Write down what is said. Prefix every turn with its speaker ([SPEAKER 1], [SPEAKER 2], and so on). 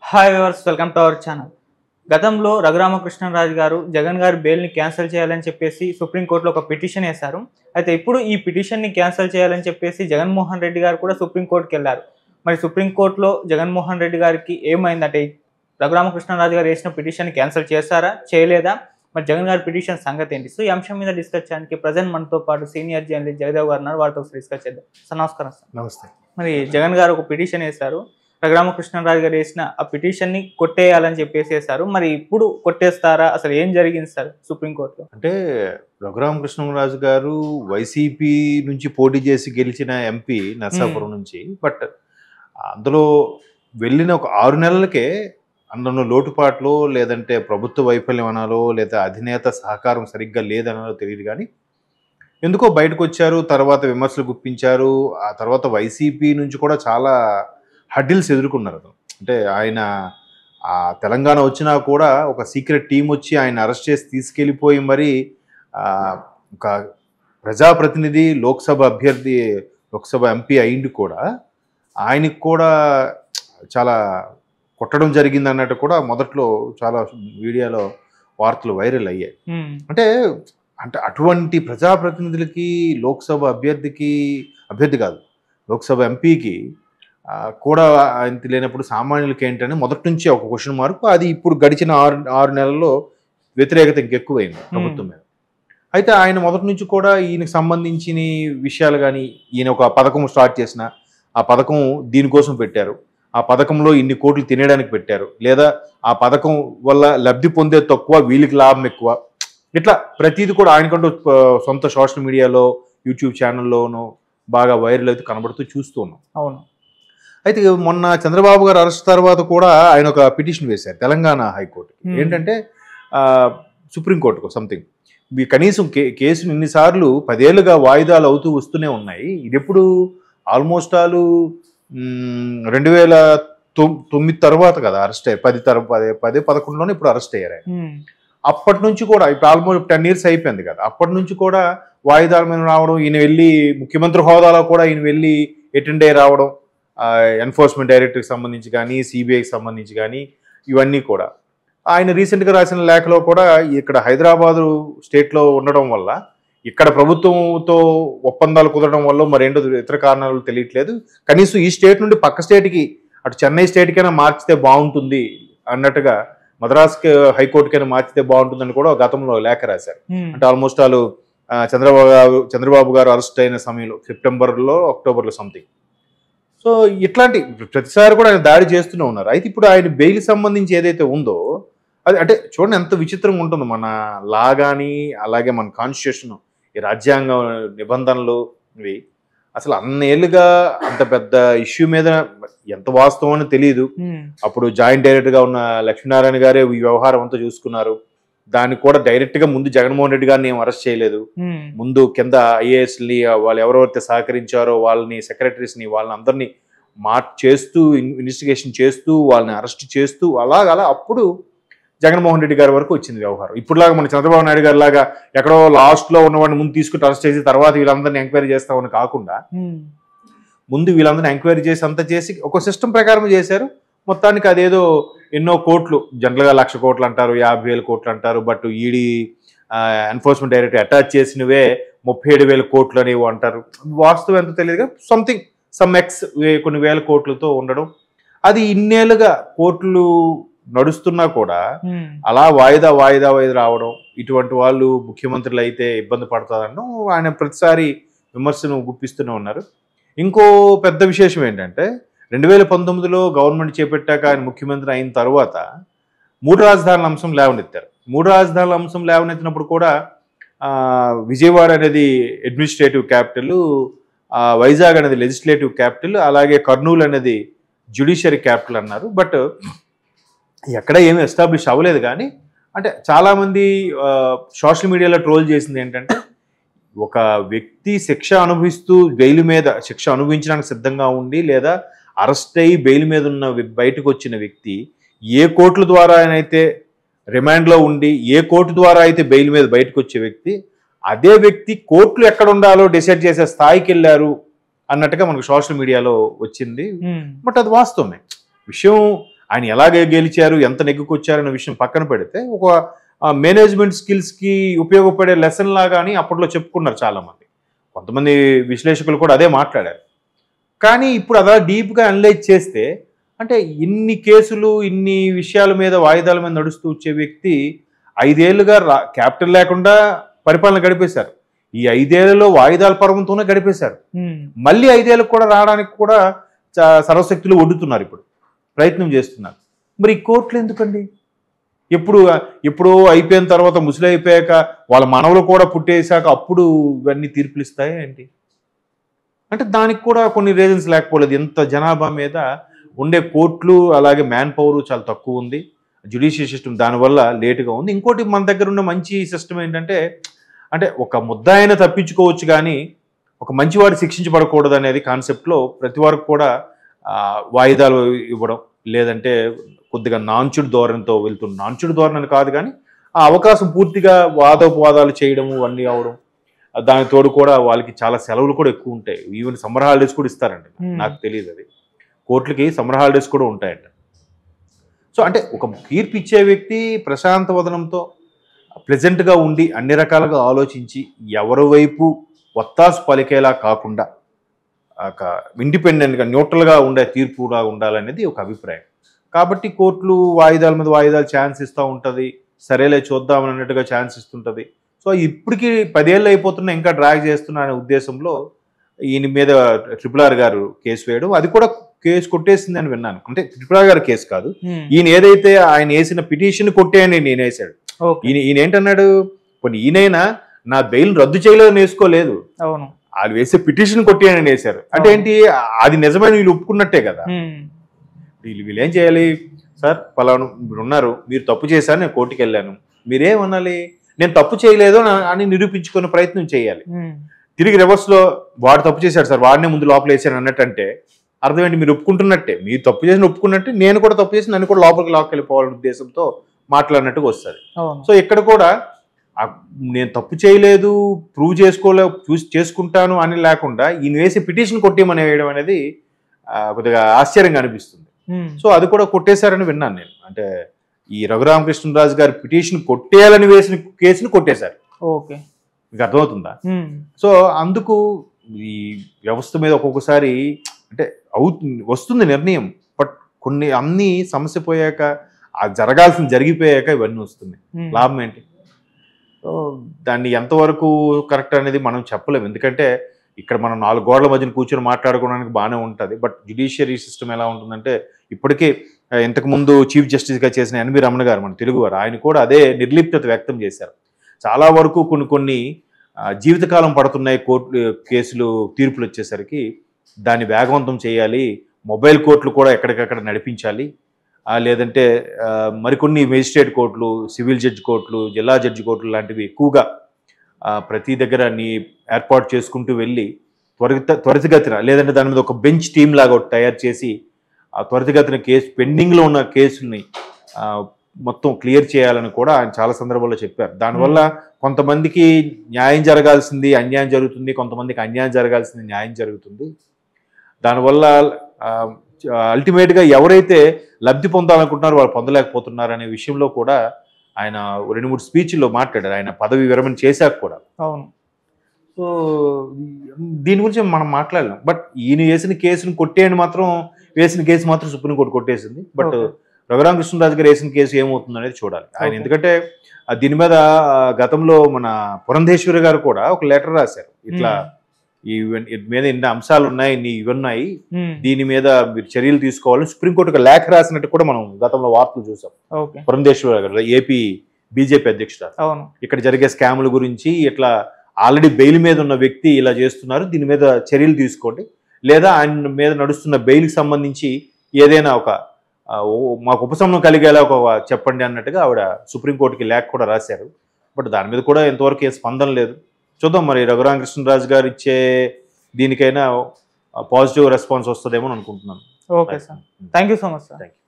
[SPEAKER 1] Hi viewers welcome to our channel గతంలో రఘురామకృష్ణరాజు గారు జగన్ గారి బెయిల్ని క్యాన్సిల్ చేయాలని చెప్పేసి సుప్రీంకోర్టులో ఒక పిటిషన్ వేశారు అయితే ఇప్పుడు ఈ పిటిషన్ని క్యాన్సిల్ చేయాలని చెప్పేసి జగన్మోహన్ రెడ్డి గారు కూడా సుప్రీంకోర్టుకి వెళ్ళారు మరి సుప్రీంకోర్టులో జగన్మోహన్ రెడ్డి గారికి ఏమైందంటే రఘురామకృష్ణరాజు గారు వేసిన పిటిషన్ క్యాన్సిల్ చేశారా చేయలేదా మరి జగన్ గారి పిటిషన్ సంగతి ఏంటి సో ఈ అంశం మీద డిస్కస్ చేయడానికి ప్రజెంట్ మనతో పాటు సీనియర్ జర్నలిస్ట్ జగదేవ్ గారు ఉన్నారు వారితో డిస్కస్ చేద్దాం సార్ నమస్కారం సార్
[SPEAKER 2] నమస్తే
[SPEAKER 1] మరి జగన్ గారు ఒక పిటిషన్ వేశారు రఘురామకృష్ణరాజు గారు వేసిన ఆ పిటిషన్ ని కొట్టేయాలని చెప్పేసి వేశారు మరి ఇప్పుడు కొట్టేస్తారా అసలు ఏం జరిగింది సార్ సుప్రీంకోర్టులో
[SPEAKER 2] అంటే రఘురామకృష్ణరాజు గారు వైసీపీ నుంచి పోటీ చేసి గెలిచిన ఎంపీ నర్సాపురం నుంచి బట్ అందులో వెళ్ళిన ఒక ఆరు నెలలకే అందులో లోటుపాట్లు లేదంటే ప్రభుత్వ వైఫల్యం అనాలో లేదా అధినేత సహకారం సరిగ్గా లేదనాలో తెలియదు కానీ ఎందుకో బయటకు వచ్చారు తర్వాత విమర్శలు గుప్పించారు ఆ తర్వాత వైసీపీ నుంచి కూడా చాలా హడ్డిల్స్ ఎదుర్కొన్నారు అతను అంటే ఆయన ఆ తెలంగాణ వచ్చినా కూడా ఒక సీక్రెట్ టీం వచ్చి ఆయన అరెస్ట్ చేసి తీసుకెళ్ళిపోయి మరి ఆ, ఒక ప్రజాప్రతినిధి లోక్సభ అభ్యర్థి లోక్సభ ఎంపీ అయింది కూడా ఆయనకు కూడా చాలా కొట్టడం జరిగింది అన్నట్టు కూడా మొదట్లో చాలా మీడియాలో వార్తలు వైరల్ అయ్యాయి
[SPEAKER 1] ఉమ్,
[SPEAKER 2] అంటే అంటే అటువంటి ప్రజాప్రతినిధులకి లోక్సభ అభ్యర్థికి అభ్యర్థి కాదు లోక్సభ ఎంపీకి ఆ, కూడా ఆయన లేనప్పుడు సామాన్యులకి ఏంటని మొదటి నుంచి ఒక క్వశ్చన్ మార్క్ అది ఇప్పుడు గడిచిన ఆరు ఆరు నెలల్లో వ్యతిరేకత ఇంకెక్కువైంది ప్రభుత్వం మీద అయితే ఆయన మొదటి నుంచి కూడా ఈయనకు సంబంధించిన విషయాలు కానీ ఈయన ఒక పథకం స్టార్ట్ చేసిన ఆ పథకం దీనికోసం పెట్టారు ఆ పథకంలో ఇన్ని కోట్లు తినేయడానికి పెట్టారు లేదా ఆ పథకం వల్ల లబ్ధి పొందే తక్కువ వీళ్ళకి లాభం ఎక్కువ ఇట్లా ప్రతిదీ కూడా ఆయనకంటూ ఆ, సొంత సోషల్ మీడియాలో యూట్యూబ్ ఛానల్లోనూ బాగా వైరల్ అయితే కనబడుతూ చూస్తూ ఉన్నాం
[SPEAKER 1] అవును
[SPEAKER 2] అయితే మొన్న చంద్రబాబు గారు అరెస్ట్ తర్వాత కూడా ఆయన ఒక పిటిషన్ వేశారు తెలంగాణ హైకోర్టు
[SPEAKER 1] Hmm.
[SPEAKER 2] ఏంటంటే ఆ, సుప్రీంకోర్టుకు సంథింగ్ మీ కనీసం కే కేసులు ఇన్నిసార్లు పదేళ్లుగా వాయిదాలు అవుతూ వస్తూనే ఉన్నాయి ఇది ఎప్పుడు ఆల్మోస్ట్ ఆలు రెండు వేల తొమ్- తొమ్మిది తర్వాత కదా అరెస్ట్ అయ్యారు పది తర పది పది పదకొండులోనే ఇప్పుడు అరెస్ట్ అయ్యారు ఆయన.
[SPEAKER 1] ఉమ్,
[SPEAKER 2] అప్పటి నుంచి కూడా ఇప్పుడు ఆల్మోస్ట్ టెన్ ఇయర్స్ అయిపోయింది కదా అప్పటి నుంచి కూడా వాయిదాల మీద రావడం ఈయన వెళ్ళి ముఖ్యమంత్రి హోదాలో కూడా ఈయన వెళ్ళి అటెండ్ అయ్యి రావడం ఎన్ఫోర్స్మెంట్ డైరెక్టర్కి సంబంధించి కానీ సిబిఐకి సంబంధించి కానీ ఇవన్నీ కూడా ఆయన రీసెంట్గా రాసిన లేఖలో కూడా ఇక్కడ హైదరాబాదు స్టేట్లో ఉండడం వల్ల ఇక్కడ ప్రభుత్వంతో ఒప్పందాలు కుదరడం వల్ల మరేంటో ఇతర కారణాలు తెలియట్లేదు కనీసం ఈ స్టేట్ నుండి పక్క స్టేట్కి అటు చెన్నై స్టేట్కైనా మార్చితే బాగుంటుంది అన్నట్టుగా మద్రాస్ హైకోర్టుకైనా మార్చితే బాగుంటుందని కూడా గతంలో లేఖ రాశారు
[SPEAKER 1] ఉమ్,
[SPEAKER 2] అంటే ఆల్మోస్ట్ వాళ్ళు ఆ, చంద్రబాబు గారు చంద్రబాబు గారు అరెస్ట్ అయిన సమయంలో సెప్టెంబర్లో అక్టోబర్లో సంథింగ్ సో ఇట్లాంటి ప్రతిసారి కూడా ఆయన దాడి చేస్తూనే ఉన్నారు అయితే ఇప్పుడు ఆయన బెయిల్ సంబంధించి ఏదైతే ఉందో అది అంటే చూడండి ఎంత విచిత్రంగా ఉంటుందో మన లా కానీ అలాగే మన కాన్స్టిట్యూషన్ ఈ రాజ్యాంగ నిబంధనలు ఇవి అసలు అన్నేళ్ళుగా అంత పెద్ద ఇష్యూ మీద ఎంత వాస్తవం అని తెలియదు
[SPEAKER 1] ఉమ్,
[SPEAKER 2] అప్పుడు జాయింట్ డైరెక్టర్గా ఉన్న లక్ష్మీనారాయణ గారే ఈ వ్యవహారం అంతా చూసుకున్నారు దానికి కూడా డైరెక్ట్గా ముందు జగన్మోహన్ రెడ్డి గారిని ఏం అరెస్ట్ చేయలేదు
[SPEAKER 1] ఉమ్,
[SPEAKER 2] ముందు కింద ఐఏఎస్ని వాళ్ళు ఎవరెవరైతే సహకరించారో వాళ్ళని సెక్రటరీస్ని వాళ్ళని అందరినీ మార్క్ చేస్తూ ఇన్వెస్టిగేషన్ చేస్తూ వాళ్ళని అరెస్ట్ చేస్తూ అలాగ అలా అప్పుడు జగన్మోహన్ రెడ్డి గారి వరకు వచ్చింది వ్యవహారం ఇప్పుడులాగా మన చంద్రబాబు నాయుడు గారి లాగా ఎక్కడో లాస్ట్లో ఉన్నవాడిని ముందు తీసుకుని అరెస్ట్ చేసి తర్వాత వీళ్ళందరినీ ఎంక్వైరీ చేస్తామని కాకుండా
[SPEAKER 1] ఉమ్,
[SPEAKER 2] ముందు వీళ్ళందరినీ ఎంక్వైరీ చేసి అంతా చేసి ఒక సిస్టమ్ ప్రకారం చేశారు మొత్తానికి అదేదో ఎన్నో కోట్లు జనరల్గా లక్ష కోట్లు అంటారు యాభై వేల కోట్లు అంటారు but ED enforcement director attach చేసినవే ముప్పై ఏడు వేల కోట్లు అనేవి అంటారు వాస్తవం ఎంత తెలియదుగా సంథింగ్ సమ్ ఎక్స్ కొన్ని వేల కోట్లతో ఉండడం అది ఇన్నేళ్ళుగా కోట్లు నడుస్తున్నా కూడా
[SPEAKER 1] ఉమ్,
[SPEAKER 2] అలా వాయిదా వాయిదా వాయిదా రావడం ఇటువంటి వాళ్ళు ముఖ్యమంత్రులు అయితే ఇబ్బంది పడతారనడం ఆయన ప్రతిసారి విమర్శను గుప్పిస్తూనే ఉన్నారు ఇంకో పెద్ద విశేషం ఏంటంటే రెండు వేల పంతొమ్మిదిలో గవర్నమెంట్ చేపట్టాక ఆయన ముఖ్యమంత్రి అయిన తర్వాత మూడు రాజధానుల అంశం లేవనెత్తారు మూడు రాజధానుల అంశం లేవనెత్తినప్పుడు కూడా ఆ, విజయవాడ అనేది అడ్మినిస్ట్రేటివ్ క్యాపిటల్ వైజాగ్ అనేది లెజిస్లేటివ్ క్యాపిటల్ అలాగే కర్నూలు అనేది జ్యుడిషియరీ క్యాపిటల్ అన్నారు బట్ ఎక్కడ ఏమీ ఎస్టాబ్లిష్ అవ్వలేదు కానీ అంటే చాలామంది సోషల్ మీడియాలో ట్రోల్ చేసింది ఏంటంటే ఒక వ్యక్తి శిక్ష అనుభవిస్తూ బెయిల్ మీద శిక్ష అనుభవించడానికి సిద్ధంగా ఉండి లేదా అరెస్ట్ అయ్యి బెయిల్ మీద ఉన్న వ్య- బయటకు వచ్చిన వ్యక్తి ఏ కోర్టుల ద్వారా అయితే రిమాండ్లో ఉండి ఏ కోర్టు ద్వారా అయితే బెయిల్ మీద బయటకు వచ్చే వ్యక్తి అదే వ్యక్తి కోర్టులు ఎక్కడ ఉండాలో డిసైడ్ చేసే స్థాయికి వెళ్ళారు అన్నట్టుగా మనకు సోషల్ మీడియాలో వచ్చింది
[SPEAKER 1] ఉమ్,
[SPEAKER 2] బట్ అది వాస్తవమే విషయం ఆయన ఎలాగే గెలిచారు ఎంత నెగ్గుకొచ్చారు అనే విషయం పక్కన పెడితే ఒక మేనేజ్మెంట్ స్కిల్స్కి ఉపయోగపడే లెసన్ లాగా అని అప్పట్లో చెప్పుకున్నారు చాలామంది కొంతమంది విశ్లేషకులు కూడా అదే మాట్లాడారు కానీ ఇప్పుడు అలా డీప్గా అనలైజ్ చేస్తే అంటే ఇన్ని కేసులు ఇన్ని విషయాల మీద వాయిదాల మీద నడుస్తూ వచ్చే వ్యక్తి ఐదేళ్లుగా రా క్యాపిటల్ లేకుండా పరిపాలన గడిపేశారు ఈ ఐదేళ్లలో వాయిదాల పర్వంతోనే గడిపేశారు
[SPEAKER 1] ఉమ్,
[SPEAKER 2] మళ్ళీ ఐదేళ్ళకు కూడా రావడానికి కూడా చ- సర్వశక్తులు ఒడ్డుతున్నారు ఇప్పుడు ప్రయత్నం చేస్తున్నారు మరి ఈ కోర్టులు ఎందుకండి ఎప్పుడు ఎప్పుడు అయిపోయిన తర్వాత ముసలి అయిపోయాక వాళ్ళ మనవలు కూడా పుట్టేశాక అప్పుడు ఇవన్నీ తీర్పులు ఇస్తాయా ఏంటి అంటే దానికి కూడా కొన్ని రీజన్స్ లేకపోలేదు ఎంత జనాభా మీద ఉండే కోర్టులు అలాగే మ్యాన్ పవర్ చాలా తక్కువ ఉంది జ్యుడిషియల్ సిస్టమ్ దానివల్ల లేటుగా ఉంది ఇంకోటి మన దగ్గర ఉన్న మంచి సిస్టమ్ ఏంటంటే అంటే ఒక ముద్దాయిన తప్పించుకోవచ్చు కానీ ఒక మంచివాడు శిక్షించబడకూడదు అనేది కాన్సెప్ట్లో ప్రతి వారికి కూడా ఆ, వాయిదాలు ఇవ్వడం లేదంటే కొద్దిగా నాంచుడు ధోరణితో వెళ్తుంది నాంచుడు ధోరణి అని కాదు కానీ ఆ అవకాశం పూర్తిగా వాదోపవాదాలు చేయడము అన్నీ అవడం ఆ, దాని తోడు కూడా వాళ్ళకి చాలా సెలవులు కూడా ఎక్కువ ఉంటాయి ఈవెన్ సమ్మర్ హాలిడేస్ కూడా ఇస్తారండి
[SPEAKER 1] Hmm.
[SPEAKER 2] నాకు తెలియదు అది కోర్టులకి సమ్మర్ హాలిడేస్ కూడా ఉంటాయంట సో అంటే ఒక తీర్పు ఇచ్చే వ్యక్తి ప్రశాంత వదనంతో ప్లెజెంట్గా ఉండి అన్ని రకాలుగా ఆలోచించి ఎవరి వైపు ఒత్తాసు పలికేలా కాకుండా ఒక ఇండిపెండెంట్గా న్యూట్రల్గా ఉండే తీర్పుగా ఉండాలనేది ఒక అభిప్రాయం కాబట్టి కోర్టులు వాయిదాల మీద వాయిదాలు ఛాన్స్ ఇస్తూ ఉంటుంది సరేలే చూద్దాం అన్నట్టుగా ఛాన్స్ ఇస్తుంటుంది సో ఇప్పటికి పదేళ్ళు అయిపోతున్నా ఇంకా డ్రాగ్ చేస్తున్నా అనే ఉద్దేశంలో ఈయన మీద ట్రిపుల్ ఆర్ గారు కేసు వేయడం అది కూడా కేసు కొట్టేసిందని విన్నాను అంటే ట్రిపుల్ ఆర్ గారు కేసు కాదు
[SPEAKER 1] ఉమ్,
[SPEAKER 2] ఈయన ఏదైతే ఆయన వేసిన పిటిషన్ కొట్టేయని నేను వేసాడు
[SPEAKER 1] ఓకే
[SPEAKER 2] ఈయన ఈయన ఏంటన్నాడు కొన్ని ఈయనైనా నా బెయిల్ రద్దు చేయలేదని వేసుకోలేదు
[SPEAKER 1] అవును
[SPEAKER 2] వాళ్ళు వేసే పిటిషన్ కొట్టేయని వేశారు అంటే
[SPEAKER 1] అవును.
[SPEAKER 2] ఏంటి అది నిజమైన వీళ్ళు ఒప్పుకున్నట్టే కదా
[SPEAKER 1] ఉమ్,
[SPEAKER 2] వీళ్ళు వీళ్ళు ఏం చేయాలి సార్ పలాను మీరు ఉన్నారు మీరు తప్పు చేశారు నేను కోర్టుకి వెళ్ళాను మీరేమనాలి నేను తప్పు చేయలేదు అని- అని నిరూపించుకునే ప్రయత్నం చేయాలి
[SPEAKER 1] ఉమ్,
[SPEAKER 2] తిరిగి రివర్స్లో వాడు తప్పు చేశాడు సార్ వాడినే ముందు లోపల వేసాను అన్నట్టు అంటే అర్థం ఏంటి మీరు ఒప్పుకుంటున్నట్టే మీరు తప్పు చేసిన ఒప్పుకున్నట్టే నేను కూడా తప్పు చేసి నన్ను కూడా లోపలికి లాక్కెళ్ళిపోవాలనే ఉద్దేశంతో మాట్లాడినట్టుగా వస్తుంది
[SPEAKER 1] అవును
[SPEAKER 2] సో ఇక్కడ కూడా ఆ నేను తప్పు చేయలేదు ప్రూవ్ చేసుకోలే చూసి చేసుకుంటాను అని లేకుండా ఈయన వేసి పిటిషన్ కొట్టేయమని వేయడం అనేది ఆ, కొద్దిగా ఆశ్చర్యంగా అనిపిస్తుంది
[SPEAKER 1] ఉమ్,
[SPEAKER 2] సో అది కూడా కొట్టేశారని విన్నాను నేను అంటే ఈ రఘురామకృష్ణరాజు గారి పిటిషన్ కొట్టేయాలని వేసిన కేసును కొట్టేశారు
[SPEAKER 1] ఓకే
[SPEAKER 2] మీకు అర్థమవుతుందా
[SPEAKER 1] ఉమ్,
[SPEAKER 2] సో అందుకు ఈ వ్యవస్థ మీద ఒక్కొక్కసారి అంటే అవు వస్తుంది నిర్ణయం బట్ కొన్ని అన్ని సమస్య పోయాక ఆ జరగాల్సిన జరిగిపోయాక ఇవన్నీ వస్తున్నాయి
[SPEAKER 1] ఉమ్,
[SPEAKER 2] లాభం ఏంటి సో దాన్ని ఎంతవరకు కరెక్ట్ అనేది మనం చెప్పలేము ఎందుకంటే ఇక్కడ మనం నాలుగు గోడల మధ్యన కూర్చొని మాట్లాడుకోవడానికి బాగానే ఉంటుంది బట్ జ్యుడిషియరీ సిస్టమ్ ఎలా ఉంటుందంటే ఇప్పటికే ఆ, ఇంతకు ముందు చీఫ్ జస్టిస్గా చేసిన ఎన్వి రమణ గారు మన తెలుగువారు ఆయన కూడా అదే నిర్లిప్తత వ్యక్తం చేశారు చాలా వరకు కొన్ని కొన్ని ఆ, జీవితకాలం పడుతున్నాయి కోర్టు కేసులు తీర్పులు వచ్చేసరికి దాన్ని వేగవంతం చేయాలి మొబైల్ కోర్టులు కూడా ఎక్కడికక్కడ నడిపించాలి ఆ, లేదంటే ఆ, మరికొన్ని మేజిస్ట్రేట్ కోర్టులు సివిల్ జడ్జి కోర్టులు జిల్లా జడ్జి కోర్టులు లాంటివి ఎక్కువగా ఆ, ప్రతి దగ్గర నీ ఏర్పాటు చేసుకుంటూ వెళ్ళి త్వరిత త్వరితగతిన లేదంటే దాని మీద ఒక బెంచ్ టీమ్ లాగా ఒకటి తయారు చేసి ఆ త్వరితగతిన కేసు పెండింగ్లో ఉన్న కేసుల్ని ఆ, మొత్తం క్లియర్ చేయాలని కూడా ఆయన చాలా సందర్భాల్లో చెప్పారు దానివల్ల కొంతమందికి న్యాయం జరగాల్సింది అన్యాయం జరుగుతుంది కొంతమందికి అన్యాయం జరగాల్సింది న్యాయం జరుగుతుంది దానివల్ల అల్టిమేట్గా ఎవరైతే లబ్ధి పొందాలనుకుంటున్నారో వాళ్ళు పొందలేకపోతున్నారు అనే విషయంలో కూడా ఆయన రెండు మూడు స్పీచ్ల్లో మాట్లాడారు ఆయన పదవి విరమణ చేశాక కూడా
[SPEAKER 1] అవును
[SPEAKER 2] సో దీని గురించి మనం మాట్లాడలేం బట్ ఈయన వేసిన కేసును కొట్టేయని మాత్రం వేసిన కేసు మాత్రం సుప్రీంకోర్టు కొట్టేసింది బట్
[SPEAKER 1] Okay.
[SPEAKER 2] రఘురామకృష్ణరాజు గారు వేసిన కేసు ఏమవుతుంది అనేది చూడాలి ఆయన
[SPEAKER 1] Okay.
[SPEAKER 2] ఎందుకంటే ఆ దీని మీద ఆ, గతంలో మన పురంధేశ్వరి గారు కూడా ఒక లెటర్ రాశారు ఇట్లా ఈ ఇవన్- వీటి మీద ఇన్ని అంశాలు ఉన్నాయి ఇన్ని ఇవి ఉన్నాయి
[SPEAKER 1] ఉమ్,
[SPEAKER 2] దీని మీద మీరు చర్యలు తీసుకోవాలని సుప్రీంకోర్టు ఒక లేఖ రాసినట్టు కూడా మనం గతంలో వార్తలు చూసాం
[SPEAKER 1] ఓకే
[SPEAKER 2] పురంధేశ్వరి గారు ఏపీ బీజేపీ అధ్యక్షుడు
[SPEAKER 1] అవును
[SPEAKER 2] ఇక్కడ జరిగే స్కాముల గురించి ఇట్లా ఆల్రెడీ బెయిల్ మీద ఉన్న వ్యక్తి ఇలా చేస్తున్నారు దీని మీద చర్యలు తీసుకోండి లేదా ఆయన మీద నడుస్తున్న బెయిల్కి సంబంధించి ఏదైనా ఒక ఆ, ఓ- మాకు ఉపశమనం కలిగేలా ఒక చెప్పండి అన్నట్టుగా ఆవిడ సుప్రీంకోర్టుకి లేఖ కూడా రాశారు బట్ దాని మీద కూడా ఎంతవరకు ఏ స్పందన లేదు చూద్దాం మరి రఘురామకృష్ణరాజు గారు ఇచ్చే దీనికైనా పాజిటివ్ రెస్పాన్స్ వస్తుందేమో అని అనుకుంటున్నాను
[SPEAKER 1] okay sir thank you so much sir
[SPEAKER 2] thank you